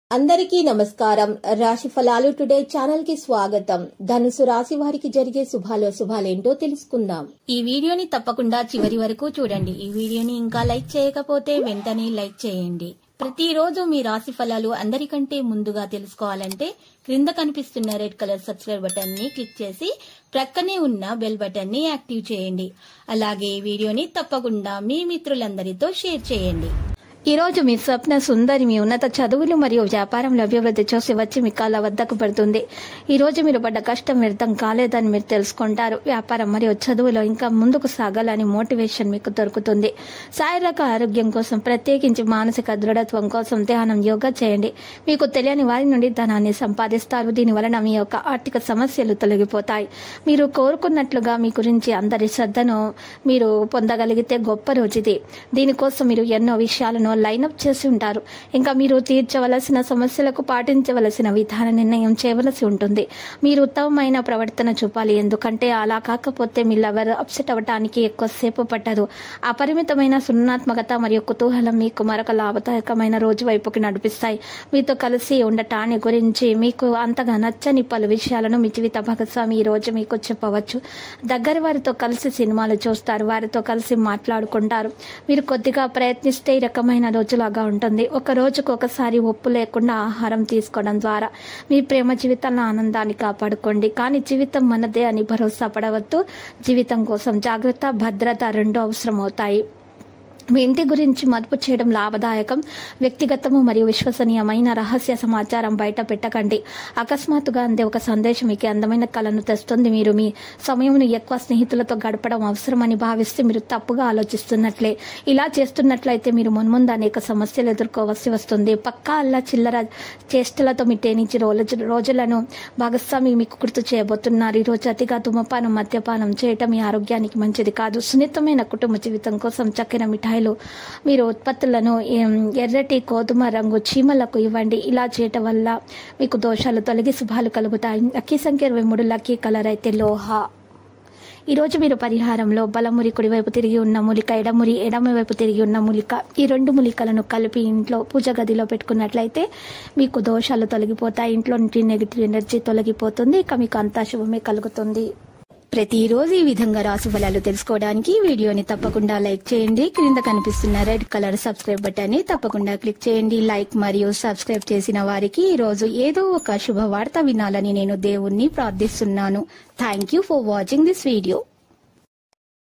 అందరికీ నమస్కారం రాశి ఫలాలు టుడే ఛానల్ కి స్వాగతం ధనుసు రాశి వారికి జరిగే శుభాలో శుభాలేంటో తెలుసుకుందాం ఈ వీడియోని తప్పకుండా చివరి వరకు చూడండి ఈ వీడియోని ఇంకా లైక్ చేయకపోతే వెంటనే లైక్ చేయండి ప్రతిరోజు మీ రాశి ఫలాలు అందరికంటే ముందుగా తెలుసుకోవాలంటే క్రింద కనిపిస్తున్న రెడ్ కలర్ సబ్స్క్రైబ్ బటన్ ని క్లిక్ చేసి ప్రక్కనే ఉన్న బెల్ బటన్ ని యాక్టివ్ చేయండి అలాగే ఈ వీడియోని తప్పకుండా మీ మిత్రులందరితో షేర్ చేయండి ఈ రోజు మీ స్వప్న సుందరి మీ ఉన్నత చదువులు మరియు వ్యాపారంలో అభివృద్ధి చూసి వచ్చి మీ కాళ్ళ వద్దకు పడుతుంది ఈ రోజు మీరు పడ్డ కష్టం వ్యర్థం కాలేదని మీరు తెలుసుకుంటారు వ్యాపారం మరియు చదువులో ఇంకా ముందుకు సాగాలని మోటివేషన్ మీకు దొరుకుతుంది శారీరక ఆరోగ్యం కోసం ప్రత్యేకించి మానసిక దృఢత్వం కోసం ధ్యానం యోగా చేయండి మీకు తెలియని వారి నుండి ధనాన్ని సంపాదిస్తారు దీని వలన మీ యొక్క ఆర్థిక సమస్యలు తొలగిపోతాయి మీరు కోరుకున్నట్లుగా మీ గురించి అందరి శ్రద్ధను మీరు పొందగలిగితే గొప్ప రోజుది దీనికోసం మీరు ఎన్నో విషయాలను లైనప్ చేసి ఉంటారు ఇంకా మీరు తీర్చవలసిన సమస్యలకు పాటించవలసిన విధాన నిర్ణయం చేయవలసి ఉంటుంది మీరు ఉత్తమమైన ప్రవర్తన చూపాలి ఎందుకంటే అలా కాకపోతే మీ లవర్ అప్సెట్ అవ్వటానికి ఎక్కువసేపు పట్టదు అపరిమితమైన సున్నాత్మకత మరియు కుతూహలం మీకు మరొక లాభదాయకమైన రోజు వైపుకి నడిపిస్తాయి మీతో కలిసి ఉండటాన్ని గురించి మీకు అంతగా నచ్చని పలు విషయాలను మీ జీవిత భాగస్వామి ఈ రోజు మీకు చెప్పవచ్చు దగ్గర వారితో కలిసి సినిమాలు చూస్తారు వారితో కలిసి మాట్లాడుకుంటారు మీరు కొద్దిగా ప్రయత్నిస్తే ఈ రకమైన రోజులాగా ఉంటుంది ఒక రోజుకు ఒకసారి ఉప్పు లేకుండా ఆహారం తీసుకోవడం ద్వారా మీ ప్రేమ జీవితంలో ఆనందాన్ని కాపాడుకోండి కానీ జీవితం మనదే అని భరోసా పడవద్దు జీవితం కోసం జాగ్రత్త భద్రత రెండు అవసరం అవుతాయి మీ ఇంటి గురించి మదుపు చేయడం లాభదాయకం వ్యక్తిగతము మరియు విశ్వసనీయమైన రహస్య సమాచారం బయట పెట్టకండి అకస్మాత్తుగా అందే ఒక సందేశం మీకు అందమైన కళను తెస్తుంది మీరు మీ సమయంను ఎక్కువ స్నేహితులతో గడపడం అవసరమని భావిస్తే మీరు తప్పుగా ఆలోచిస్తున్నట్లే ఇలా చేస్తున్నట్లయితే మీరు మున్ముందు అనేక సమస్యలు ఎదుర్కోవాల్సి వస్తుంది పక్కా అల్లా చిల్లర చేష్టలతో మీ టేనించి రోజు రోజులను భాగస్వామి మీకు గుర్తు చేయబోతున్నారు ఈ రోజు అతిగా ధూమపానం మద్యపానం చేయటం మీ ఆరోగ్యానికి మంచిది కాదు సున్నితమైన కుటుంబ జీవితం కోసం చక్కెర మిఠాయి మిఠాయిలు మీరు ఉత్పత్తులను ఎర్రటి గోధుమ రంగు చీమలకు ఇవ్వండి ఇలా చేయటం వల్ల మీకు దోషాలు తొలగి శుభాలు కలుగుతాయి లక్కీ సంఖ్య ఇరవై మూడు లక్కీ కలర్ అయితే లోహ ఈరోజు మీరు పరిహారంలో బలమురి కుడివైపు తిరిగి ఉన్న మూలిక ఎడమురి ఎడమ వైపు తిరిగి ఉన్న మూలిక ఈ రెండు మూలికలను కలిపి ఇంట్లో పూజ గదిలో పెట్టుకున్నట్లయితే మీకు దోషాలు తొలగిపోతాయి ఇంట్లో నుండి నెగిటివ్ ఎనర్జీ తొలగిపోతుంది ఇక మీకు అంతా శుభమే కలుగుతుంది ప్రతిరోజు ఈ విధంగా రాసు ఫలాలు తెలుసుకోవడానికి ఈ వీడియోని తప్పకుండా లైక్ చేయండి క్రింద కనిపిస్తున్న రెడ్ కలర్ సబ్స్క్రైబ్ బటన్ ని తప్పకుండా క్లిక్ చేయండి లైక్ మరియు సబ్స్క్రైబ్ చేసిన వారికి ఈ రోజు ఏదో ఒక శుభవార్త వినాలని నేను దేవుణ్ణి ప్రార్థిస్తున్నాను thank you for watching this video